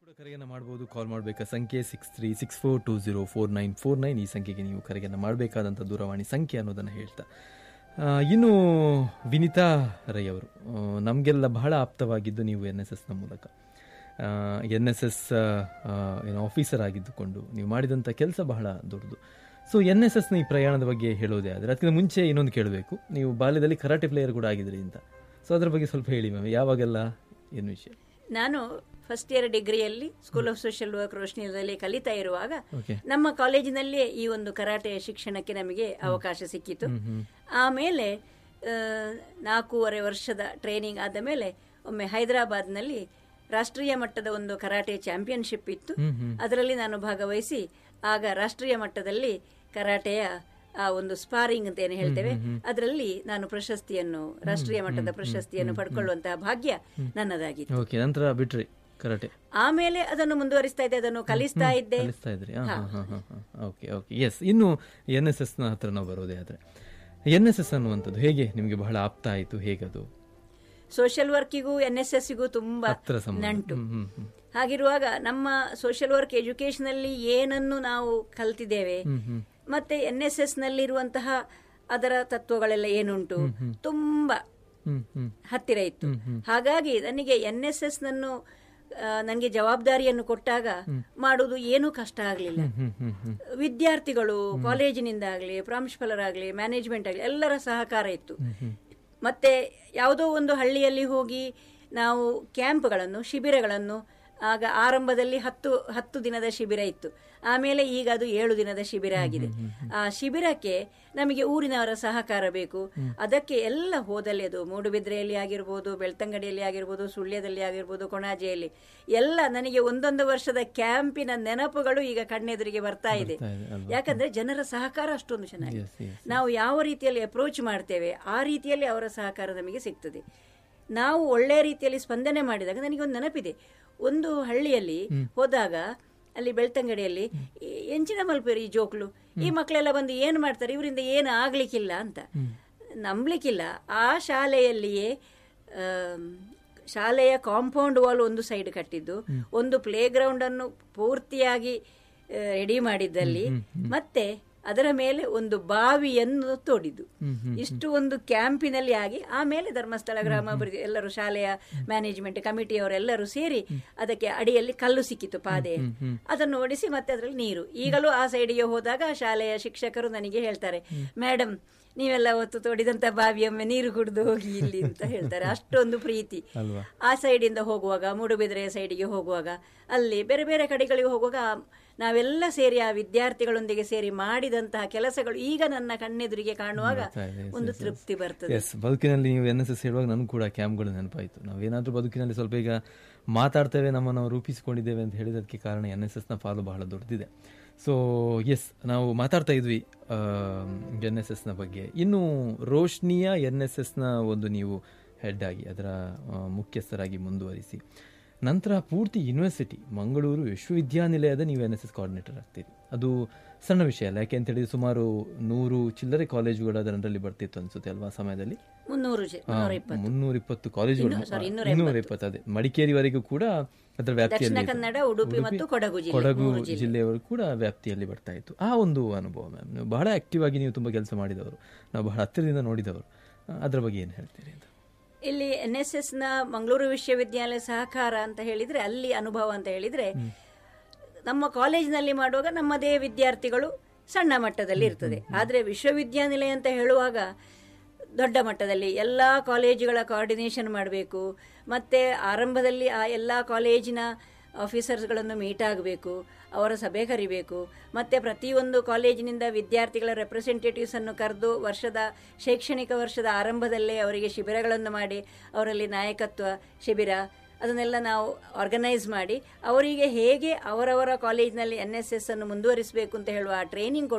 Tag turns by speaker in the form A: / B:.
A: ಕೂಡ ಕರೆಯನ್ನು ಮಾಡಬಹುದು ಕಾಲ್ ಮಾಡಬೇಕಾ ಸಂಖ್ಯೆ six three six four two zero four nine four nine ಈ ಸಂಖ್ಯೆಗೆ ನೀವು ಕರೆಯನ್ನು ಮಾಡಬೇಕಾದಂಥ ದೂರವಾಣಿ ಸಂಖ್ಯೆ ಅನ್ನೋದನ್ನು ಹೇಳ್ತಾ ಆ, ಇನ್ನು ವಿನಿತಾ ರೈ ಅವರು ನಮಗೆಲ್ಲ ಬಹಳ ಆಪ್ತವಾಗಿದ್ದು ನೀವು ಎನ್ ಎಸ್ ಎಸ್ನ ಮೂಲಕ ಎನ್ ಎಸ್ ಎಸ್ ಏನು ಆಫೀಸರ್ ಆಗಿದ್ದುಕೊಂಡು ನೀವು ಮಾಡಿದಂಥ ಕೆಲಸ ಬಹಳ ದೊಡ್ಡದು ಸೊ ಎನ್ ಎಸ್ ಎಸ್ನ ಈ ಪ್ರಯಾಣದ ಬಗ್ಗೆ ಹೇಳೋದೇ ಆದರೆ ಅದಕ್ಕಿಂತ ಮುಂಚೆ ಇನ್ನೊಂದು ಕೇಳಬೇಕು ನೀವು ಬಾಲ್ಯದಲ್ಲಿ ಕರಾಟೆ ಪ್ಲೇಯರ್ ಕೂಡ ಆಗಿದ್ರಿ ಅಂತ ಸೊ ಅದ್ರ ಬಗ್ಗೆ ಸ್ವಲ್ಪ ಹೇಳಿ ಮ್ಯಾಮ್ ಯಾವಾಗೆಲ್ಲ ಏನು ವಿಷಯ
B: ನಾನು ಫಸ್ಟ್ ಇಯರ್ ಡಿಗ್ರಿಯಲ್ಲಿ ಸ್ಕೂಲ್ ಆಫ್ ಸೋಷಿಯಲ್ ವರ್ಕ್ ರೋಶ್ನಿಯಲ್ಲಿ ಕಲಿತಾ ಇರುವಾಗ
A: ಓಕೆ
B: ನಮ್ಮ ಕಾಲೇಜಿನಲ್ಲೇ ಈ ಒಂದು ಕರಾಟೆ ಶಿಕ್ಷಣಕ್ಕೆ ನಮಗೆ ಅವಕಾಶ ಸಿಕ್ಕಿತು ಆಮೇಲೆ ಆ, ನಾಲ್ಕೂವರೆ ವರ್ಷದ ಟ್ರೈನಿಂಗ್ ಆದ ಮೇಲೆ ಒಮ್ಮೆ ಹೈದರಾಬಾದ್ನಲ್ಲಿ ರಾಷ್ಟ್ರೀಯ ಮಟ್ಟದ ಒಂದು ಕರಾಟೆ ಚಾಂಪಿಯನ್ಶಿಪ್ ಇತ್ತು ಅದರಲ್ಲಿ ನಾನು ಭಾಗವಹಿಸಿ ಆಗ ರಾಷ್ಟ್ರೀಯ ಮಟ್ಟದಲ್ಲಿ ಕರಾಟೆಯ ಆ ಒಂದು ಸ್ಪಾರಿಂಗ್ ಅಂತ ಏನು ಹೇಳ್ತೇವೆ ಅದರಲ್ಲಿ ನಾನು ಪ್ರಶಸ್ತಿಯನ್ನು ರಾಷ್ಟ್ರೀಯ ಮಟ್ಟದ ಪ್ರಶಸ್ತಿಯನ್ನು ಪಡ್ಕೊಳ್ಳುವಂತಹ ಭಾಗ್ಯ ನನ್ನದಾಗಿತ್ತು
A: ಓಕೆ ನಂತರ ಬಿಟ್ರಿ ಕರಾಟೆ
B: ಆಮೇಲೆ ಅದನ್ನು ಮುಂದುವರಿಸ್ತಾ ಇದ್ದೆ ಅದನ್ನು ಕಲಿಸ್ತಾ ಇದ್ದೆ
A: ಕಲಿಸ್ತಾ ಇದ್ರಿ ಓಕೆ ಓಕೆ ಎಸ್ ಇನ್ನು ಎನ್ ಎಸ್ ಎಸ್ ನ ಹತ್ರ ನಾವು ಬರೋದೇ ಆದ್ರೆ ಎನ್ ಎಸ್ ಎಸ್ ಅನ್ನುವಂಥದ್ದು ಹೇಗೆ ನಿಮಗೆ ಬಹಳ ಆಪ್ತ ಆಯಿತು ಹೇಗದು
B: ಸೋಷಿಯಲ್ ವರ್ಕಿಗೂ ಎನ್ ಎಸ್ ಎಸ್ಗೂ ತುಂಬಾ
A: ಹತ್ರ ಸಂಬಂಧ
B: ನಂಟು
A: ಹ್ಮ್, ಹ್ಮ್, ಹ್ಮ್.
B: ಹಾಗಿರುವಾಗ ನಮ್ಮ ಸೋಷಿಯಲ್ ವರ್ಕ್ ಎಜುಕೇಶನ್ ಅಲ್ಲಿ ಏನನ್ನು ನಾವು ಕಲ್ತಿದ್ದೇವೆ ಮತ್ತೆ ಎನ್ ಎಸ್ ಎಸ್ ನಲ್ಲಿರುವಂತಹ ಅದರ ತತ್ವಗಳೆಲ್ಲ ಏನುಂಟು ತುಂಬಾ
A: ಹ್ಮ್ ಹ್ಮ್
B: ಹತ್ತಿರ ಇತ್ತು ಹಾಗಾಗಿ ನನಗೆ ಎನ್ ಎಸ್ ಎಸ್ ನನ್ನು ನನಗೆ ಜವಾಬ್ದಾರಿಯನ್ನು ಕೊಟ್ಟಾಗ ಮಾಡುವುದು ಏನೂ ಕಷ್ಟ ಆಗಲಿಲ್ಲ
A: ಹ್ಮ್ ಹ್ಮ್ ಹ್ಮ್
B: ವಿದ್ಯಾರ್ಥಿಗಳು ಕಾಲೇಜಿನಿಂದ ಆಗಲಿ ಪ್ರಾಂಶುಪಾಲರಾಗಲಿ ಮ್ಯಾನೇಜ್ಮೆಂಟ್ ಆಗಲಿ ಎಲ್ಲರ ಸಹಕಾರ ಇತ್ತು ಮತ್ತೆ ಯಾವುದೋ ಒಂದು ಹಳ್ಳಿಯಲ್ಲಿ ಹೋಗಿ ನಾವು ಕ್ಯಾಂಪ್ಗಳನ್ನು ಶಿಬಿರಗಳನ್ನು ಆಗ ಆರಂಭದಲ್ಲಿ ಹತ್ತು ಹತ್ತು ದಿನದ ಶಿಬಿರ ಇತ್ತು ಆಮೇಲೆ ಈಗ ಅದು ಏಳು ದಿನದ ಶಿಬಿರ ಆಗಿದೆ ಆ ಶಿಬಿರಕ್ಕೆ ನಮಗೆ ಊರಿನವರ ಸಹಕಾರ ಬೇಕು ಅದಕ್ಕೆ ಎಲ್ಲ ಹೋದಲ್ಲಿ ಅದು ಮೂಡುಬಿದ್ರೆಯಲ್ಲಿ ಆಗಿರ್ಬೋದು ಬೆಳ್ತಂಗಡಿಯಲ್ಲಿ ಆಗಿರ್ಬೋದು ಸುಳ್ಯದಲ್ಲಿ ಆಗಿರ್ಬೋದು ಕೊಣಾಜೆಯಲ್ಲಿ ಎಲ್ಲ ನನಗೆ ಒಂದೊಂದು ವರ್ಷದ ಕ್ಯಾಂಪಿನ ನೆನಪುಗಳು ಈಗ ಕಣ್ಣೆದುರಿಗೆ ಬರ್ತಾ ಇದೆ
A: ಬರ್ತಾ ಇದೆ ಅಲ್ವಾ?
B: ಯಾಕಂದ್ರೆ ಜನರ ಸಹಕಾರ ಅಷ್ಟೊಂದು ಚೆನ್ನಾಗಿದೆ
A: Yes, yes.
B: ನಾವು ಯಾವ ರೀತಿಯಲ್ಲಿ ಅಪ್ರೋಚ್ ಮಾಡ್ತೇವೆ ಆ ರೀತಿಯಲ್ಲಿ ಅವರ ಸಹಕಾರ ನಮಗೆ ಸಿಗ್ತದೆ ನಾವು ಒಳ್ಳೆಯ ರೀತಿಯಲ್ಲಿ ಸ್ಪಂದನೆ ಮಾಡಿದಾಗ ನನಗೆ ಒಂದು ನೆನಪಿದೆ ಒಂದು ಹಳ್ಳಿಯಲ್ಲಿ ಹೋದಾಗ ಅಲ್ಲಿ ಬೆಳ್ತಂಗಡಿಯಲ್ಲಿ ಈ ಎಂಚಿನ ಮಲ್ಪೇರು ಈ ಜೋಕ್ಲು ಈ ಮಕ್ಕಳೆಲ್ಲ ಬಂದು ಏನು ಮಾಡ್ತಾರೆ ಇವರಿಂದ ಏನು ಆಗ್ಲಿಕ್ಕಿಲ್ಲ ಅಂತ ನಂಬಲಿಕ್ಕಿಲ್ಲ ಆ ಶಾಲೆಯಲ್ಲಿಯೇ ಆಮ್, ಶಾಲೆಯ ಕಾಂಪೌಂಡ್ ವಾಲ್ ಒಂದು ಸೈಡ್ ಕಟ್ಟಿದ್ದು ಒಂದು ಪ್ಲೇ ಗ್ರೌಂಡ್ ಅನ್ನು ಪೂರ್ತಿಯಾಗಿ ರೆಡಿ ಮಾಡಿದ್ದಲ್ಲಿ ಮತ್ತೆ ಅದರ ಮೇಲೆ ಒಂದು ಬಾವಿಯನ್ನು ತೋಡಿದ್ದು ಇಷ್ಟು ಒಂದು ಕ್ಯಾಂಪಿನಲ್ಲಿ ಆಗಿ ಆಮೇಲೆ ಧರ್ಮಸ್ಥಳ ಗ್ರಾಮಾಭಿವೃದ್ಧಿ ಎಲ್ಲರೂ ಶಾಲೆಯ ಮ್ಯಾನೇಜ್ಮೆಂಟ್ ಕಮಿಟಿಯವರೆಲ್ಲರೂ ಸೇರಿ ಅದಕ್ಕೆ ಅಡಿಯಲ್ಲಿ ಕಲ್ಲು ಸಿಕ್ಕಿತ್ತು ಪಾದೆ ಅದನ್ನು ಓಡಿಸಿ ಮತ್ತೆ ಅದರಲ್ಲಿ ನೀರು ಈಗಲೂ ಆ ಸೈಡಿಗೆ ಹೋದಾಗ ಆ ಶಾಲೆಯ ಶಿಕ್ಷಕರು ನನಗೆ ಹೇಳ್ತಾರೆ ಮೇಡಮ್ ನೀವೆಲ್ಲ ಹೊತ್ತು ತೋಡಿದಂತ ಬಾವಿಯೊಮ್ಮೆ ನೀರು ಕುಡಿದು ಹೋಗಿ ಇಲ್ಲಿ ಅಂತ ಹೇಳ್ತಾರೆ ಅಷ್ಟೊಂದು ಪ್ರೀತಿ
A: ಅಲ್ವಾ?
B: ಆ ಸೈಡಿಂದ ಹೋಗುವಾಗ ಮೂಡುಬಿದಿರೆಯ ಸೈಡಿಗೆ ಹೋಗುವಾಗ ಅಲ್ಲಿ ಬೇರೆ ಬೇರೆ ಕಡೆಗಳಿಗೆ ಹೋಗುವಾಗ ನಾವೆಲ್ಲ ಸೇರಿ ಆ ವಿದ್ಯಾರ್ಥಿಗಳೊಂದಿಗೆ ಸೇರಿ ಮಾಡಿದಂತಹ ಕೆಲಸಗಳು ಈಗ ನನ್ನ ಕಣ್ಣೆದುರಿಗೆ ಕಾಣುವಾಗ
A: ಬರ್ತಾ ಇದೆ, yes,
B: ಒಂದು
A: yes, yes.
B: ತೃಪ್ತಿ ಬರ್ತದೆ
A: ಎಸ್ ಬದುಕಿನಲ್ಲಿ ನೀವು ಎನ್ ಎಸ್ ಎಸ್ ಹೇಳುವಾಗ ನನಗೂ ಕೂಡ ಕ್ಯಾಂಪ್ಗಳು ನೆನಪಾಯಿತು ನಾವೇನಾದ್ರೂ ಬದುಕಿನಲ್ಲಿ ಸ್ವಲ್ಪ ಈಗ ಮಾತಾಡ್ತೇವೆ ನಮ್ಮನ್ನು ನಾವು ರೂಪಿಸಿಕೊಂಡಿದ್ದೇವೆ ಅಂತ ಹೇಳಿದಕ್ಕೆ ಕಾರಣ ಎನ್ ಎಸ್ ಎಸ್ನ ಪಾಲು ಬಹಳ ದೊಡ್ಡದಿದೆ ಸೊ ಎಸ್ ನಾವು ಮಾತಾಡ್ತಾ ಇದ್ವಿ ಎನ್ ಎಸ್ ಎಸ್ನ ಬಗ್ಗೆ ಇನ್ನು ರೋಶ್ನಿಯ ಎನ್ ಎಸ್ ಎಸ್ನ ಒಂದು ನೀವು ಹೆಡ್ ಆಗಿ ಅದರ ಆ, ಮುಖ್ಯಸ್ಥರಾಗಿ ಮುಂದುವರಿಸಿ ನಂತರ ಪೂರ್ತಿ ಯೂನಿವರ್ಸಿಟಿ ಮಂಗಳೂರು ವಿಶ್ವವಿದ್ಯಾನಿಲಯದ ನೀವು ಎನ್ ಎಸ್ ಎಸ್ ಕೋಆರ್ಡಿನೇಟರ್ ಆಗ್ತೀರಿ ಅದು ಸಣ್ಣ ವಿಷಯ ಅಲ್ಲ ಯಾಕೆ ಅಂತ ಹೇಳಿದ್ರೆ ಸುಮಾರು ನೂರು ಚಿಲ್ಲರೆ ಕಾಲೇಜುಗಳು ಅದರಲ್ಲಿ ಬರ್ತಿತ್ತು ಅನ್ಸುತ್ತೆ ಅಲ್ವಾ ಆ ಸಮಯದಲ್ಲಿ
B: ಮುನ್ನೂರು ಜೆ- ಮುನ್ನೂರ ಇಪ್ಪತ್ತು
A: ಮುನ್ನೂರ ಇಪ್ಪತ್ತು ಕಾಲೇಜುಗಳು
B: sorry, ಇನ್ನೂರ
A: ಇನ್ನೂರ ಇಪ್ಪತ್ತು ಅದೇ ಮಡಿಕೇರಿವರೆಗೂ ಕೂಡ ಅದರ ವ್ಯಾಪ್ತಿಯಲ್ಲಿ
B: ದಕ್ಷಿಣ ಕನ್ನಡ, ಉಡುಪಿ ಮತ್ತು ಕೊಡಗು ಜಿಲ್ಲೆ,
A: ಕೊಡಗು
B: ಮೂರು ಜಿಲ್ಲೆ.
A: ಜಿಲ್ಲೆಯವರು ಕೂಡ ವ್ಯಾಪ್ತಿಯಲ್ಲಿ ಬರ್ತಾ ಇತ್ತು ಆ ಒಂದು ಅನುಭವ ಮ್ಯಾಮ್ ನೀವು ಬಹಳ ಆಕ್ಟಿವ್ ಆಗಿ ನೀವು ತುಂಬಾ ಕೆಲಸ ಮಾಡಿದವರು ನಾವು ಬಹಳ ಹತ್ತಿರದಿಂದ ನೋಡಿದವರು ಆ, ಅದ್ರ ಬಗ್ಗೆ ಏನು ಹೇಳ್ತೀರಿ ಅಂತ
B: ಇಲ್ಲಿ ಎನ್ ಎಸ್ ಎಸ್ ನ ಮಂಗಳೂರು ವಿಶ್ವವಿದ್ಯಾಲಯ ಸಹಕಾರ ಅಂತ ಹೇಳಿದ್ರೆ ಅಲ್ಲಿ ಅನುಭವ ಅಂತ ಹೇಳಿದ್ರೆ ನಮ್ಮ ಕಾಲೇಜಿನಲ್ಲಿ ಮಾಡುವಾಗ ನಮ್ಮದೇ ವಿದ್ಯಾರ್ಥಿಗಳು ಸಣ್ಣ ಮಟ್ಟದಲ್ಲಿ ಇರ್ತದೆ ಆದ್ರೆ ವಿಶ್ವವಿದ್ಯಾನಿಲಯ ಅಂತ ಹೇಳುವಾಗ ದೊಡ್ಡ ಮಟ್ಟದಲ್ಲಿ ಎಲ್ಲ ಕಾಲೇಜುಗಳ ಕೋಆರ್ಡಿನೇಷನ್ ಮಾಡಬೇಕು ಮತ್ತೆ ಆರಂಭದಲ್ಲಿ ಆ ಎಲ್ಲ ಕಾಲೇಜಿನ ಆಫೀಸರ್ಸ್ಗಳನ್ನು ಮೀಟ್ ಆಗಬೇಕು ಅವರ ಸಭೆ ಕರಿಬೇಕು ಮತ್ತೆ ಪ್ರತಿಯೊಂದು ಕಾಲೇಜಿನಿಂದ ವಿದ್ಯಾರ್ಥಿಗಳ ರೆಪ್ರೆಸೆಂಟೇಟಿವ್ಸ್ ಅನ್ನು ಕರೆದು ವರ್ಷದ ಶೈಕ್ಷಣಿಕ ವರ್ಷದ ಆರಂಭದಲ್ಲೇ ಅವರಿಗೆ ಶಿಬಿರಗಳನ್ನು ಮಾಡಿ ಅವರಲ್ಲಿ ನಾಯಕತ್ವ ಶಿಬಿರ ಅದನ್ನೆಲ್ಲ ನಾವು ಆರ್ಗನೈಸ್ ಮಾಡಿ ಅವರಿಗೆ ಹೇಗೆ ಅವರವರ ಕಾಲೇಜಿನಲ್ಲಿ ಎನ್ ಎಸ್ ಎಸ್ ಅನ್ನು ಮುಂದುವರಿಸಬೇಕು ಅಂತ ಹೇಳುವ ಟ್ರೈನಿಂಗ್